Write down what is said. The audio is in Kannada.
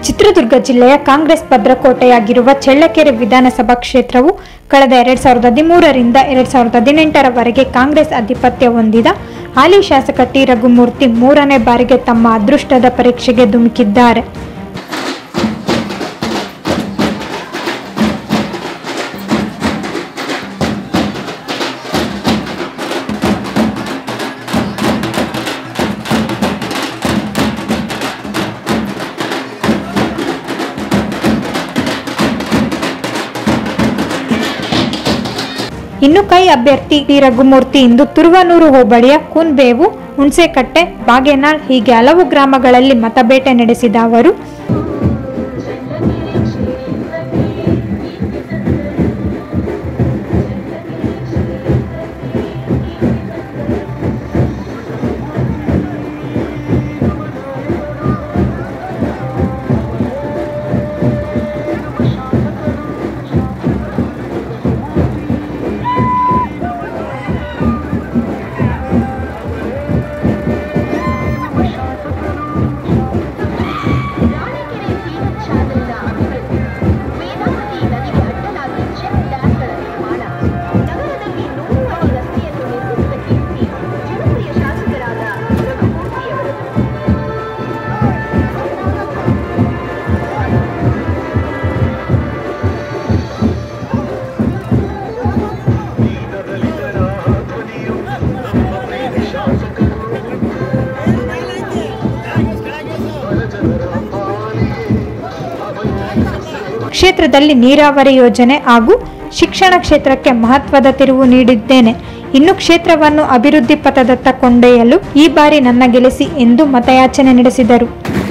ಚಿತ್ರದುರ್ಗ ಜಿಲ್ಲೆಯ ಕಾಂಗ್ರೆಸ್ ಭದ್ರಕೋಟೆಯಾಗಿರುವ ಚಳ್ಳಕೆರೆ ವಿಧಾನಸಭಾ ಕ್ಷೇತ್ರವು ಕಳೆದ ಎರಡ್ ಸಾವಿರದ ಹದಿಮೂರರಿಂದ ಎರಡ್ ಸಾವಿರದ ಹದಿನೆಂಟರವರೆಗೆ ಕಾಂಗ್ರೆಸ್ ಆಧಿಪತ್ಯ ಹೊಂದಿದ ಹಾಲಿ ಶಾಸಕ ಟಿ ರಘುಮೂರ್ತಿ ಮೂರನೇ ಬಾರಿಗೆ ತಮ್ಮ ಅದೃಷ್ಟದ ಪರೀಕ್ಷೆಗೆ ಧುಮುಕಿದ್ದಾರೆ ಇನ್ನು ಕೈ ಅಭ್ಯರ್ಥಿ ಟಿ ರಘುಮೂರ್ತಿ ಇಂದು ತುರುವನೂರು ಹೋಬಳಿಯ ಕುನ್ಬೇವು ಹುಣಸೆಕಟ್ಟೆ ಬಾಗೇನಾಳ್ ಹೀಗೆ ಹಲವು ಗ್ರಾಮಗಳಲ್ಲಿ ಮತಬೇಟೆ ನಡೆಸಿದ ಅವರು ದಾವಣಗೆರೆ ಜೀವಚ್ಛಾದನದ ಅಭಿವೃದ್ಧಿ ವೇದಾವತಿ ನದಿಗೆ ಅಡ್ಡಲಾಗಿ ಚೆಕ್ ಡ್ಯಾಂಗಳ ನಿರ್ಮಾಣ ನಗರದಲ್ಲಿ ನೂರು ಅಡಿ ರಸ್ತೆಯನ್ನು ನಿರ್ಮಿಸಿದ ಕೀರ್ತಿ ಜನಪ್ರಿಯ ಶಾಸಕರಾದ ರಘುಮೂರ್ತಿಯವರು ಕ್ಷೇತ್ರದಲ್ಲಿ ನೀರಾವರಿ ಯೋಜನೆ ಹಾಗೂ ಶಿಕ್ಷಣ ಕ್ಷೇತ್ರಕ್ಕೆ ಮಹತ್ವದ ತಿರುವು ನೀಡಿದ್ದೇನೆ ಇನ್ನು ಕ್ಷೇತ್ರವನ್ನು ಅಭಿವೃದ್ಧಿ ಪಥದತ್ತ ಕೊಂಡೊಯ್ಯಲು ಈ ಬಾರಿ ನನ್ನ ಗೆಲ್ಲಿಸಿ ಎಂದು ಮತಯಾಚನೆ ನಡೆಸಿದರು